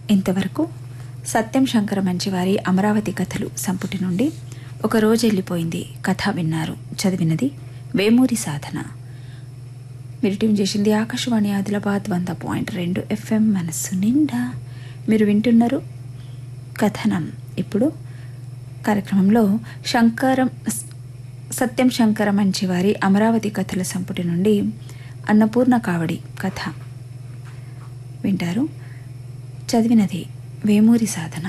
ఇంతవరకు సత్యం శంకర మంచివారి అమరావతి కథలు సంపుటి నుండి ఒక రోజు వెళ్ళిపోయింది కథ విన్నారు చదివినది వేమూరి సాధన మీరు ట్యూన్ చేసింది ఆకాశవాణి ఆదిలాబాద్ వంద పాయింట్ రెండు ఎఫ్ఎం మనస్సు నిండా మీరు వింటున్నారు కథనం ఇప్పుడు కార్యక్రమంలో శంకరం సత్యం శంకర మంచివారి అమరావతి కథల సంపుటి నుండి అన్నపూర్ణ కావడి కథ వింటారు చదివినది వేమూరి సాధన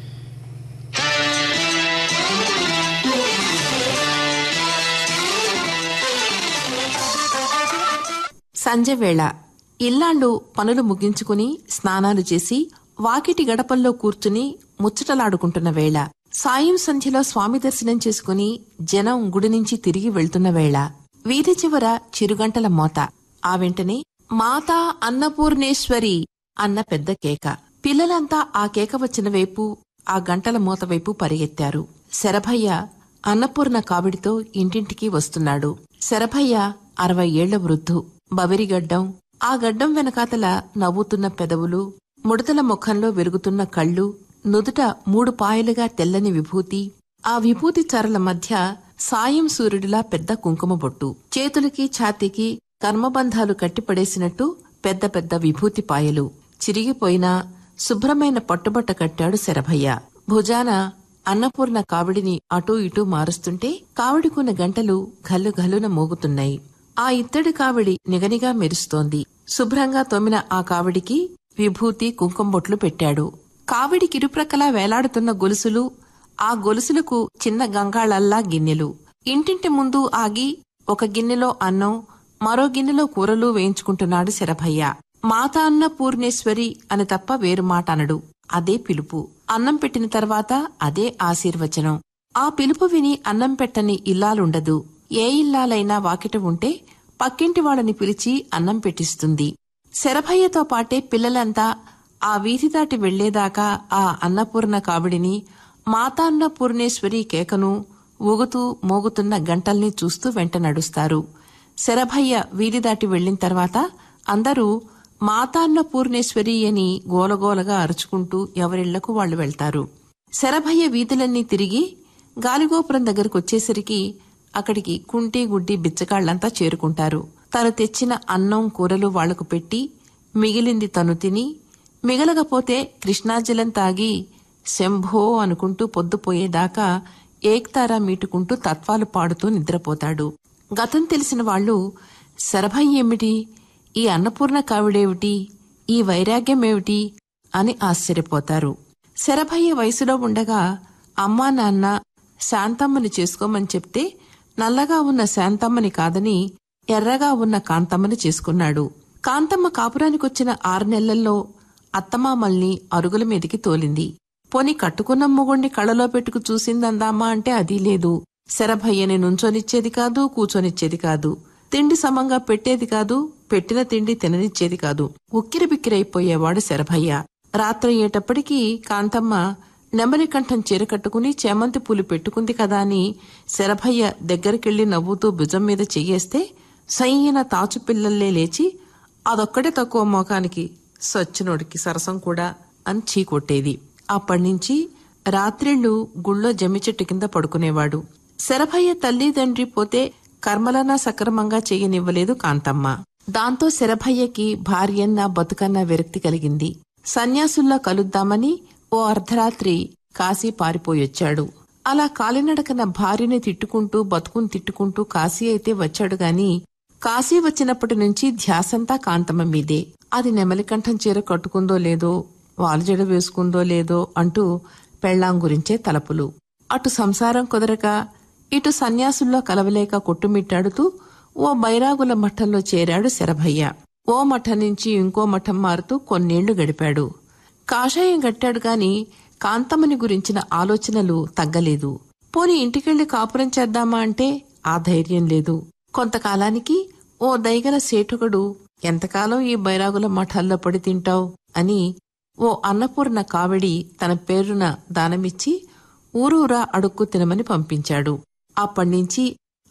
సంజెవేళ ఇల్లాళ్ళు పనులు ముగించుకుని స్నానాలు చేసి వాకిటి గడపల్లో కూర్చుని ముచ్చటలాడుకుంటున్న వేళ సాయం సంధ్యలో స్వామి దర్శనం చేసుకుని జనం గుడి నుంచి తిరిగి వెళ్తున్న వేళ వీధి చివర చిరుగంటల మోత ఆ వెంటనే మాతా అన్నపూర్ణేశ్వరి అన్న పెద్ద కేక పిల్లలంతా ఆ కేక వచ్చిన వైపు ఆ గంటల మోత వైపు పరిగెత్తారు శరభయ్య అన్నపూర్ణ కావిడితో ఇంటింటికి వస్తున్నాడు శరభయ్య అరవై ఏళ్ల వృద్ధు బవిరిగడ్డం ఆ గడ్డం వెనకాతల నవ్వుతున్న పెదవులు ముడతల ముఖంలో వెలుగుతున్న కళ్ళు నుదుట మూడు పాయలుగా తెల్లని విభూతి ఆ విభూతి చరల మధ్య సాయం సూర్యుడిలా పెద్ద కుంకుమ బొట్టు చేతులకి ఛాతీకి కర్మబంధాలు కట్టిపడేసినట్టు పెద్ద పెద్ద విభూతి పాయలు చిరిగిపోయిన శుభ్రమైన పట్టుబట్ట కట్టాడు శరభయ్య భుజాన అన్నపూర్ణ కావిడిని అటూ ఇటూ మారుస్తుంటే కావిడికున్న గంటలు ఘల్లు ఘల్లున మోగుతున్నాయి ఆ ఇత్తడి కావిడి నిగనిగా మెరుస్తోంది శుభ్రంగా తోమిన ఆ కావిడికి విభూతి కుంకుమబొట్లు పెట్టాడు కావిడికి ఇరుప్రక్కలా వేలాడుతున్న గొలుసులు ఆ గొలుసులకు చిన్న గంగాళల్లా గిన్నెలు ఇంటింటి ముందు ఆగి ఒక గిన్నెలో అన్నం మరో గిన్నెలో కూరలు వేయించుకుంటున్నాడు శరభయ్య మాత అన్న పూర్ణేశ్వరి అని తప్ప వేరు మాట అనడు అదే పిలుపు అన్నం పెట్టిన తర్వాత అదే ఆశీర్వచనం ఆ పిలుపు విని అన్నం పెట్టని ఇల్లాలుండదు ఏ ఇల్లాలైనా వాకిట ఉంటే పక్కింటి వాళ్ళని పిలిచి అన్నం పెట్టిస్తుంది శరభయ్యతో పాటే పిల్లలంతా ఆ వీధి దాటి వెళ్లేదాకా ఆ అన్నపూర్ణ కావిడిని మాతాన్నపూర్ణేశ్వరి కేకను ఊగుతూ మోగుతున్న గంటల్ని చూస్తూ వెంట నడుస్తారు శరభయ్య వీధి దాటి వెళ్లిన తర్వాత అందరూ మాతాన్నపూర్ణేశ్వరి అని గోలగోలగా అరుచుకుంటూ ఎవరిళ్లకు వాళ్లు వెళ్తారు శరభయ్య వీధులన్నీ తిరిగి గాలిగోపురం దగ్గరకు వచ్చేసరికి అక్కడికి కుంటి గుడ్డి బిచ్చగాళ్లంతా చేరుకుంటారు తను తెచ్చిన అన్నం కూరలు వాళ్లకు పెట్టి మిగిలింది తను తిని మిగలకపోతే కృష్ణాజలం తాగి శంభో అనుకుంటూ పొద్దుపోయేదాకా ఏక్తారా మీటుకుంటూ తత్వాలు పాడుతూ నిద్రపోతాడు గతం తెలిసిన వాళ్ళు శరభయ్య ఏమిటి ఈ అన్నపూర్ణ కావిడేమిటి ఈ వైరాగ్యమేమిటి అని ఆశ్చర్యపోతారు శరభయ్య వయసులో ఉండగా అమ్మా నాన్న శాంతమ్మని చేసుకోమని చెప్తే నల్లగా ఉన్న శాంతమ్మని కాదని ఎర్రగా ఉన్న కాంతమ్మని చేసుకున్నాడు కాంతమ్మ కాపురానికొచ్చిన ఆరు నెలల్లో అత్తమామల్ని అరుగుల మీదికి తోలింది పోని కట్టుకున్న మొగుణ్ణి కళ్ళలో పెట్టుకు చూసిందందామా అంటే అది లేదు శరభయ్యని నుంచొనిచ్చేది కాదు కూచొనిచ్చేది కాదు తిండి సమంగా పెట్టేది కాదు పెట్టిన తిండి తిననిచ్చేది కాదు ఉక్కిరి బిక్కిరైపోయేవాడు శరభయ్య రాత్రయ్యేటప్పటికీ కాంతమ్మ నెమలి కంఠం చీర కట్టుకుని చేమంతి పూలు పెట్టుకుంది కదా అని శరభయ్య దగ్గరికెళ్లి నవ్వుతూ భుజం మీద చెయ్యేస్తే సయ్యన తాచు పిల్లల్లే లేచి అదొక్కడే తక్కువ మోకానికి సచ్చినోడికి సరసం కూడా అని చీకొట్టేది అప్పటినుంచి రాత్రిళ్లు గుళ్ళో జమ్మి చెట్టు కింద పడుకునేవాడు శరభయ్య తల్లి తండ్రి పోతే కర్మలనా సక్రమంగా చెయ్యనివ్వలేదు కాంతమ్మ దాంతో శరభయ్యకి భార్యన్న బతుకన్న విరక్తి కలిగింది సన్యాసుల్లా కలుద్దామని ఓ అర్ధరాత్రి కాశీ పారిపోయొచ్చాడు అలా కాలినడకన భార్యని తిట్టుకుంటూ బతుకుని తిట్టుకుంటూ కాశీ అయితే వచ్చాడు గాని కాశీ వచ్చినప్పటి నుంచి ధ్యాసంతా కాంతమ్మ మీదే అది నెమలికంఠం చీర కట్టుకుందో లేదో వాలుజడ వేసుకుందో లేదో అంటూ పెళ్లాం గురించే తలపులు అటు సంసారం కుదరక ఇటు సన్యాసుల్లో కలవలేక కొట్టుమిట్టాడుతూ ఓ బైరాగుల మఠంలో చేరాడు శరభయ్య ఓ మఠం నుంచి ఇంకో మఠం మారుతూ కొన్నేళ్లు గడిపాడు కాషాయం గట్టాడు గాని కాంతమ్మని గురించిన ఆలోచనలు తగ్గలేదు పోని ఇంటికెళ్లి కాపురం చేద్దామా అంటే ఆ ధైర్యం లేదు కొంతకాలానికి ఓ దైగల సేటుకడు ఎంతకాలం ఈ బైరాగుల మఠాల్లో పడి తింటావు అని ఓ అన్నపూర్ణ కావిడి తన పేరున దానమిచ్చి ఊరూరా అడుక్కు తినమని పంపించాడు అప్పటినుంచి